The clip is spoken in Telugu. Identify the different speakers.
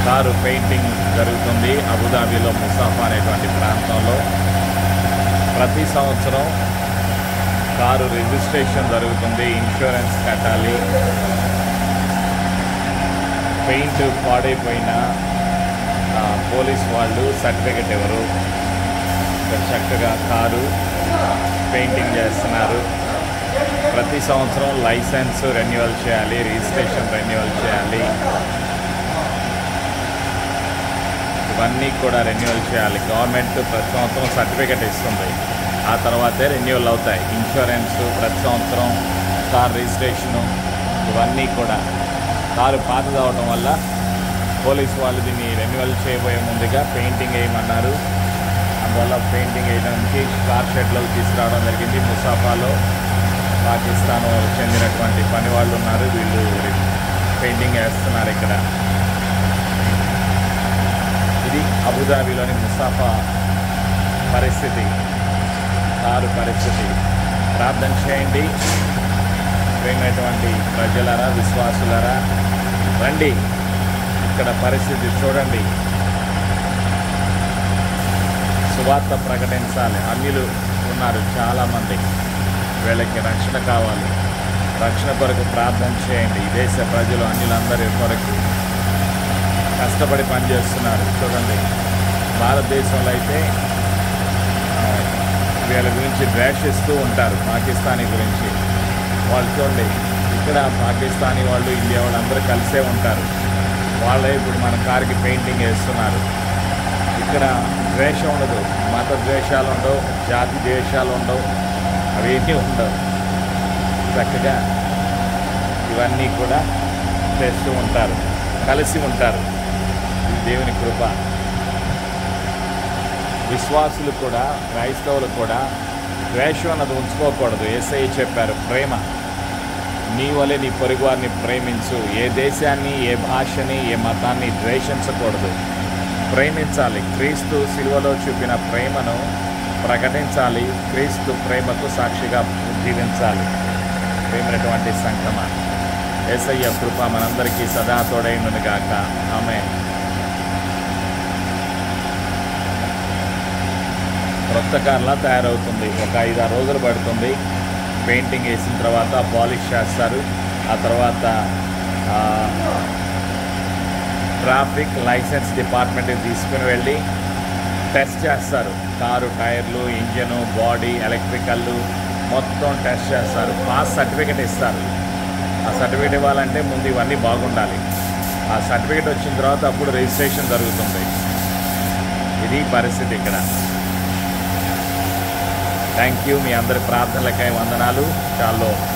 Speaker 1: కారు పెయింటింగ్ జరుగుతుంది అబుదాబిలో ముసాఫా అనేటువంటి ప్రాంతంలో ప్రతి సంవత్సరం కారు రిజిస్ట్రేషన్ జరుగుతుంది ఇన్సూరెన్స్ కట్టాలి పెయింట్ పాడైపోయిన ఆ, పోలీస్ వాళ్ళు సర్టిఫికెట్ ఇవ్వరు ఇక్కడ చక్కగా కారు పెయింటింగ్ చేస్తున్నారు ప్రతి సంవత్సరం లైసెన్స్ రెన్యువల్ చేయాలి రిజిస్ట్రేషన్ రెన్యువల్ చేయాలి ఇవన్నీ కూడా రెన్యువల్ చేయాలి గవర్నమెంట్ ప్రతి సంవత్సరం సర్టిఫికెట్ ఇస్తుంది ఆ తర్వాతే రెన్యువల్ అవుతాయి ఇన్సూరెన్స్ ప్రతి సంవత్సరం కార్ రిజిస్ట్రేషను ఇవన్నీ కూడా కారు పాతది అవడం వల్ల పోలీస్ వాళ్ళు దీన్ని రెన్యువల్ చేయబోయే ముందుగా పెయింటింగ్ వేయమన్నారు అందువల్ల పెయింటింగ్ వేయడానికి కార్ షెడ్లో తీసుకురావడం జరిగింది ముసాఫాలో పాకిస్తాన్ వాళ్ళకి చెందినటువంటి పని వాళ్ళు ఉన్నారు వీళ్ళు పెయింటింగ్ వేస్తున్నారు ఇక్కడ ఇది అబుదాబిలోని ముసాఫా పరిస్థితి కారు పరిస్థితి ప్రార్థన చేయండి ప్రేమైనటువంటి ప్రజలరా విశ్వాసులరా రండి ఇక్కడ పరిస్థితి చూడండి సువార్త ప్రకటించాలి అన్యులు ఉన్నారు చాలామంది వీళ్ళకి రక్షణ కావాలి రక్షణ కొరకు ప్రార్థన చేయండి ఈ దేశ ప్రజలు అన్యులందరి కొరకు కష్టపడి పనిచేస్తున్నారు చూడండి భారతదేశంలో అయితే ఆ, వీళ్ళ గురించి ద్వేషిస్తూ ఉంటారు పాకిస్తానీ గురించి వాళ్ళు చూడండి ఇక్కడ పాకిస్తానీ వాళ్ళు ఇండియా వాళ్ళు అందరూ కలిసే ఉంటారు వాళ్ళే ఇప్పుడు మన కారుకి పెయింటింగ్ వేస్తున్నారు ఇక్కడ ద్వేషం ఉండదు మత ద్వేషాలు ఉండవు జాతి ద్వేషాలు ఉండవు అవేమీ ఉండవు చక్కగా ఇవన్నీ కూడా చేస్తూ ఉంటారు కలిసి ఉంటారు ఇది దేవుని కృప విశ్వాసులు కూడా క్రైస్తవులు కూడా ద్వేషం అన్నది ఉంచుకోకూడదు ఏసై చెప్పారు ప్రేమ నీ వలె నీ పొరుగువారిని ప్రేమించు ఏ దేశాన్ని ఏ భాషని ఏ మతాన్ని ద్వేషించకూడదు ప్రేమించాలి క్రీస్తు సిలువలో చూపిన ప్రేమను ప్రకటించాలి క్రీస్తు ప్రేమకు సాక్షిగా జీవించాలి ప్రేమైనటువంటి సంక్రమ ఏసయ్య కృప మనందరికీ సదా తోడైండును గాక ఆమె క్రొత్త కార్లా తయారవుతుంది ఒక ఐదు ఆరు రోజులు పడుతుంది పెయింటింగ్ వేసిన తర్వాత పాలిష్ చేస్తారు ఆ తర్వాత ఆ, ట్రాఫిక్ లైసెన్స్ డిపార్ట్మెంట్కి తీసుకుని వెళ్ళి టెస్ట్ చేస్తారు కారు టైర్లు ఇంజను బాడీ ఎలక్ట్రికల్ మొత్తం టెస్ట్ చేస్తారు పాస్ సర్టిఫికెట్ ఇస్తారు ఆ సర్టిఫికెట్ ఇవ్వాలంటే ముందు ఇవన్నీ బాగుండాలి ఆ సర్టిఫికెట్ వచ్చిన తర్వాత అప్పుడు రిజిస్ట్రేషన్ జరుగుతుంది ఇది పరిస్థితి ఇక్కడ థ్యాంక్ యూ మీ అందరి ప్రార్థనలకై వందనాలు చాలు